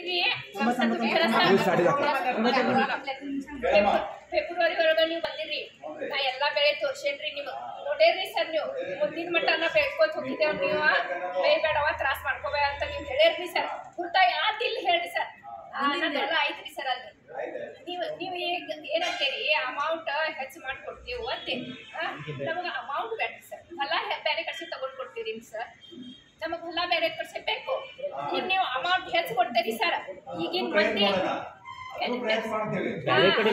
ಬರ್ತೀರಿ ಫೆಬ್ರವರಿ ಒಳಗೆ ನೀವು ಬಂದಿರಿ ನಾ ಎಲ್ಲಾ ಬೆಳೆ ತೋರ್ಸೇನ್ರಿ ನೀವು ನೋಡೇರಿ ಸರ್ ನೀವು ಮುಂದಿನ ಮಟ್ಟನ ಬೆಳ್ಕೋತ ಹೋಗಿದ್ದೇವ್ ನೀವು ಬೇಡವ ತ್ರಾಸ್ ಮಾಡ್ಕೋಬೇಡ ಅಂತ ನೀವು ಹೇಳಿರ್ರಿ ಸರ್ ಗುರ್ತ ಯಾತಿಲ್ಲ ಹೇಳ್ರಿ ಸರ್ ನನ್ನೆಲ್ಲ ಐತ್ರಿ ಸರ್ ಅಲ್ಲಿ ನೀವು ನೀವು ಈಗ ಏನಂತೀರಿ ಅಮೌಂಟ್ ಹೆಚ್ಚು ಮಾಡ್ಕೊಡ್ತೀವಿ ಅಂತೆ ನಮಗೆ ಅಮೌಂಟ್ ಬೇಡ ಸರ್ ಹೊಲ ಹೆ- ಬೇರೆ ಕಡೆ ತಗೊಂಡ್ ಕೊಡ್ತೀರಿ ಸರ್ ನಮಗೆ ಹೊಲ ಬೇರೆ ಕಡೆ ಬೇಕು ಈಗ ನೀವು ಅಮೌಂಟ್ ಹೆಚ್ಚು ಕೊಡ್ತೀರಿ ಸರ್ ಈಗಿನ ಮಂದಿ ಬೇರೆ ಕಡೆ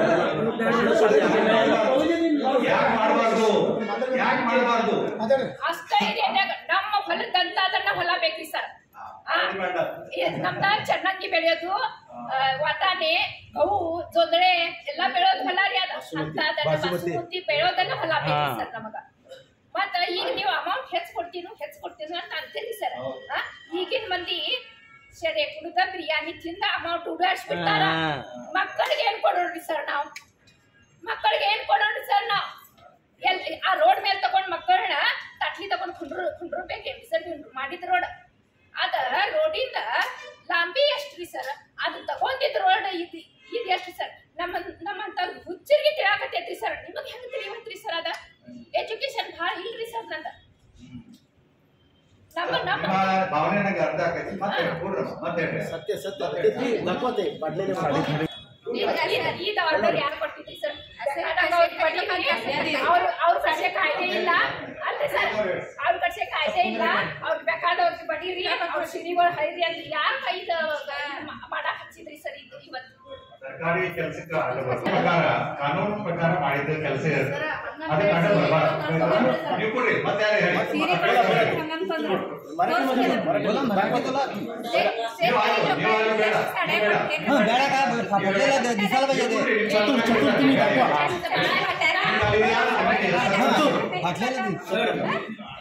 ಯಾಕೆ ಮಾಡಬಾರ್ದು ಯಾಕೆ ಮಾಡಬಾರ್ದು ಅಷ್ಟ ಏರಿಯಾದಾಗ ನಮ್ಮ ಹೊಲದಂತ ಅದನ್ನ ಹೊಲ ಬೇಕ್ರಿ ಸರ್ ನಮ್ದ ಚೆನ್ನಾಗಿ ಬೆಳೆಯೋದು ಆ, ವಾಟಾಣೆ ಅವು ಜೋಗಳೆ ಎಲ್ಲಾ ಬೆಳೆಯೋದು ಹೊಲ ರೀ ಅದ ಅಂತ ಅದನ್ನ ಬಾಸುಮತಿ ಬೆಳೆಯೋದನ್ನ ಹೊಲ ಬೇಕ್ರಿ ಸರ್ ನಮಗ ಮತ್ತ ಈಗ ನೀವು ಅಮೌಂಟ್ ಹೆಚ್ಚು ಕೊಡ್ತೀನು ಹೆಚ್ಚು ಕೊಡ್ತೀನು ಅಂತ ಅಂತೀರಿ ಸರ್ ಈಗಿನ ಮಂದಿ ಸರಿ ಕುಡ್ದ ಬಿರಿಯಾನಿ ತಿಂದ ಅಮೌಂಟ್ ಉಡಾಡ್ಸ್ಬಿಡ್ತಾರ ಮಕ್ಕಳಿಗೆ ಏನ್ ಕೊಡೋಣ್ರಿ ಸರ್ ನಾವು ಮಕ್ಕಳಿಗೆ ಏನ್ ಕೊಡೋಣ್ರಿ ಸರ್ ನಾವು ಎಲ್ಲಿ ಆ ರೋಡ್ ಮೇಲೆ ತಗೊಂಡ್ ಮಕ್ಕಳನ್ನ ತಟ್ಲಿ ತಗೊಂಡ್ ಕುಂಡ್ರು ಕುಂಡ್ರಬೇಕೇನ್ರಿ ಸರ್ ನೀವು ಮಾಡಿದ ರೋಡ್ ಅದ ರೋಡಿಂದ ಲಾಂಬಿ ಎಷ್ಟ್ರಿ ಸರ್ ಅದು ತಗೊಂಡಿದ್ ರೋಡ್ ಇದು ಇದು ಎಷ್ಟು ಸರ್ ನಮ್ಮ ನಮ್ಮಂತ ಹುಚ್ಚರಿಗೆ ತಿಳಾಕತ್ತೈತ್ರಿ ಸರ್ ನಿಮಗೆ ಹೆಂಗ್ ತಿಳಿವತ್ರಿ ಸರ್ ಅದ ಎಜುಕೇಶನ್ ಭಾಳ ಇಲ್ರಿ ಸರ್ ನಂದ ನಮ್ಮ ನಮ್ಮ ನಿಮ್ಮ ಭಾವನೆ ನನಗೆ ಅರ್ಥ ಆಗೈತಿ ಮತ್ತೆ ಕೊಡ್ರಮ್ಮ ಮತ್ತೆ ಹೇಳ್ರಿ. ಸತ್ಯ ಸತ್ಯ ದಾಖವತೆ ಬಡ್ಲೇನೆ ಮಾಡಿ ಈಗ ಆರ್ಡರ್ ಯಾರು ಕೊಟ್ಟಿದ್ರಿ ಸರ್ ಅವ್ರು ಅವ್ರ ಕಡೆ ಕಾಯ್ದೆ ಇಲ್ಲ ಅಲ್ರಿ ಸರ್ ಅವ್ರ ಕಡೆ ಕಾಯ್ದೆ ಇಲ್ಲ ಅವ್ರ ಬೇಕಾದವ್ರಿಗೆ ಬಡೀರಿ ಅವ್ರ ಸಿರಿಗಳು ಹೈರಿ ಅಂತ ಯಾರ ಕೈದ ಮಾಡಕ್ ಹಚ್ಚಿದ್ರಿ ಸರ್ ಇದು ಇವತ್ತು ಸರ್ಕಾರಿ ಕೆಲಸಕ್ಕೆ ಅಡ್ಡಬಾರ್ದು ಪ್ರಕಾರ ಕಾನೂನು ಪ್ರಕಾರ ಮಾಡಿದ ಕೆಲಸ ಇರುತ್ತೆ ಅದು ಅಡ್ಡ ಬರಬಾರ್ದು ನೀವು ಕೊಡ್ರಿ ಮತ್ತೆ ಯಾರು ಹೇಳಿ ನೀವು ಆಯ್ತು, ನೀವು ಆಯ್ತು ಬೇಡ ನೀವು ಬೇಡ ಚತುರ್ ಚತುರ್ ತಿನ್ನಿ ಈಗ ಅಲ್ಲಿ ಯಾರು ಸಮಸ್ಯೆ ಇಲ್ಲ. ಹಾಕ್ಲೇಲಿ